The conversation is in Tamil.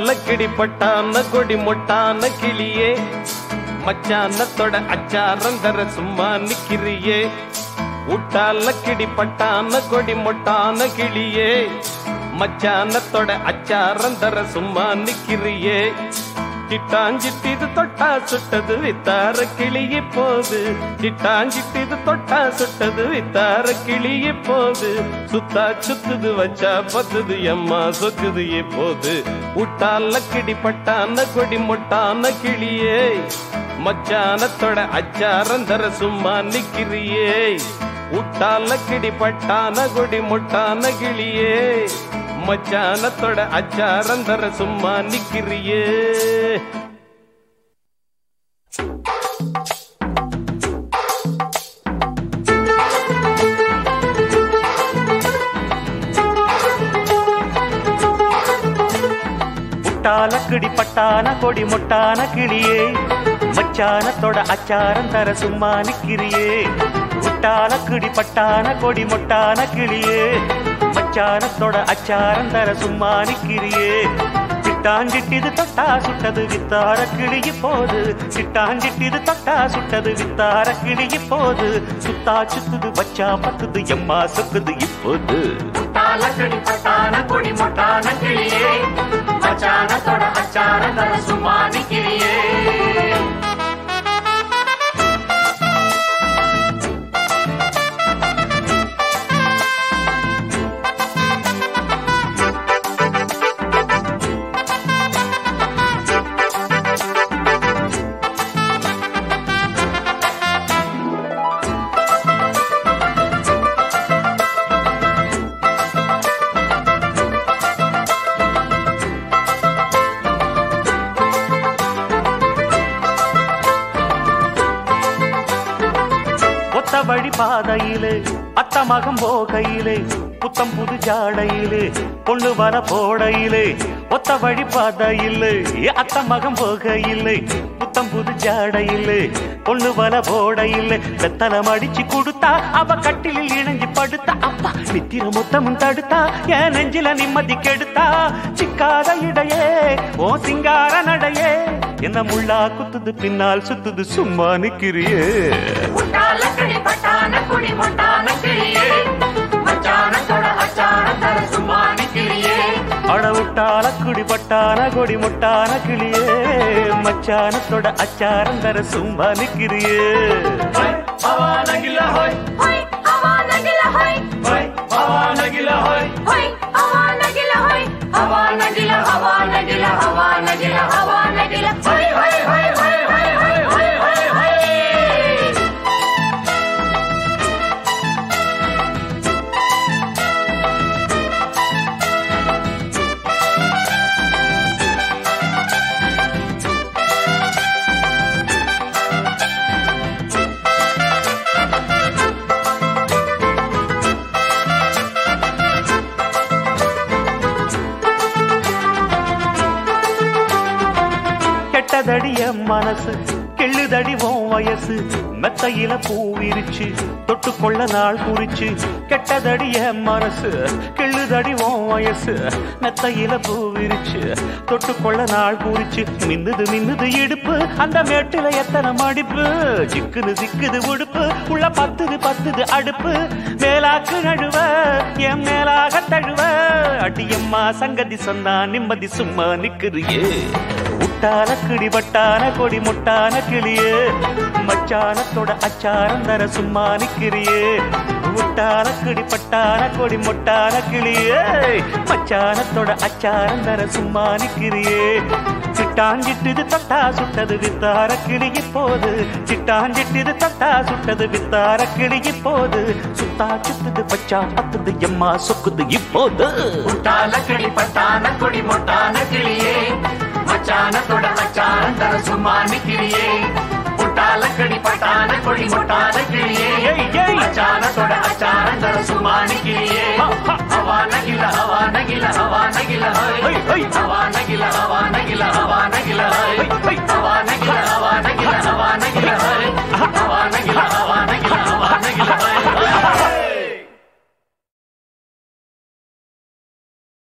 உட்டால கிடிப்பட்டான கொடி மொட்டான கிளியே மச்சானத்தோட அச்சாரம் தர சும்மா நிக்கிறியே உட்டால கிடிப்பட்டான கொடி மொட்டான கிளியே மச்சானத்தோட அச்சாரம் தர சும்மா நிக்கிறியே சிட்டாஞ்சிட்டிது தொட்டா சுட்டது வித்தார கிளிய போது சிட்டாஞ்சிட்டிது தொட்டா சுட்டது வித்தார கிளிய போது சுத்தா சுத்துது வச்சா பத்துது எம்மா சொக்குது இப்போது உட்டால கிடிப்பட்டான கொடி மொட்டான கிளியே மச்சானத்தோட அச்சாரம் தர சும்மா நிக்கிறியே உட்டால கிடிப்பட்டான கொடி மொட்டான கிளியே மச்சானத்தோட அச்சாரம் தர சும்மா நிக்கிறியே புட்டால கிடி பட்டான கொடி மொட்டான கிளியே மச்சானத்தோட அச்சாரம் தர சும்மா நிக்கிறியே புட்டால கிடி பட்டான கொடி மொட்டான கிளியே மச்சானத்தோட அச்சாரம் தர சும்மா நிக்கிறியே சிட்டாஞ்சிட்டிது தொட்டா சுட்டது வித்தார கிளிய போது சிட்டாஞ்சிட்டிது தொட்டா சுட்டது வித்தார கிளிய போது சுத்தா சுத்துது வச்சா பத்துது எம்மா சொக்குது இப்போது தாளக்கடி பட்டான கொடி மொட்டான கிளியே மச்சானத்தோட அச்சார தர சும்மா நிக்கிறியே ஒத்த வழி பாதையிலே அத்த மகம் போகையிலே புத்தம் புது ஜாடையிலே பொண்ணு வர போடையிலே ஒத்த வழி பாதையிலே அத்த மகம் போகையிலே புத்தம் புது ஜாடையிலே பொண்ணு வர போடையிலே வெத்தலம் அடிச்சு கொடுத்தா அவ கட்டிலில் இணைஞ்சு படுத்தா அப்பா நித்திர மொத்தமும் தடுத்தா என் நெஞ்சில நிம்மதி கெடுத்தா சிக்காத இடையே ஓ சிங்கார நடையே என்ன முள்ளா குத்துது பின்னால் சுத்துது சும்மா நிக்கிறியே தாளக்கடி பட்டான கொடி மொட்டான கிளியே மச்சானத்தோட அச்சார தர சும்மா நிக்கிறியே அடவுட்டால குடிபட்டான கொடி முட்டான கிளியே மச்சானத்தோட அச்சாரம் தர சும்மா நிக்கிறியே அவானகில ஹோய் ஹொய் அவா நகில ஹொய் ஹோய் அவானகில ஹோய் ஹொய் அவா நகில ஹொய் அவா நகில அவா நகில அவா நகில அவா நகில ஹொய் ஹொய் ஹொய் ஹொய் ஹொய் ஹொய் ஹொய் ஹொய் ஹொய் கெட்டதடி என் மனசு கெள்ளுதடி உன் வயசு மெத்தையில பூ விரிச்சு தொட்டுக்கொள்ள நாள் குறிச்சு கெட்டதடி என் மனசு கெள்ளுதடி உன் வயசு மெத்தையில பூ விரிச்சு தொட்டுக்கொள்ள நாள் குறிச்சு மின்னுது மின்னுது இடுப்பு அந்த மேட்டுல எத்தனை மடிப்பு சிக்குது சிக்குது உடுப்பு உள்ள பத்துது பத்துது அடுப்பு மேலாக்கு நழுவ என் மேலாக தழுவ அடியம்மா சங்கதி சொன்னா நிம்மதி சும்மா நிக்கிறியே உட்டான கிடிபட்டான கொடி முட்டான கிளியே மச்சானத்தோட அச்சாரம் தர சும்மா நிக்கிறியே உட்டான கிடிப்பட்டான கொடி முட்டான கிளியே மச்சானத்தோட அச்சாரம் தர சும்மா நிக்கிறியே சிட்டாஞ்சிட்டுது தொட்டா சுட்டது வித்தார கிளிய போது சிட்டாஞ்சிட்டுது தொட்டா சுட்டது வித்தார கிளிய போது சுத்தா சுத்துது பச்சா பத்துது எம்மா சொக்குது இப்போது தாளக்கடி பட்டான கொடி மொட்டான கிளியே மச்சானத்தோட அச்சாரம் தர சும்மா நிக்கிறியே புட்டாலக்கடி பட்டான கொடி மொட்டான கிளியே ஏய், ஏய். மச்சானத்தோட அச்சாரம் தர சும்மா நிக்கிறியே ஹா, ஹா. ஹவா நகில ஹவா நகில ஹவா நகில ஹை, ஹை. ஹவா நகில ஹவா நகில ஹவா நகில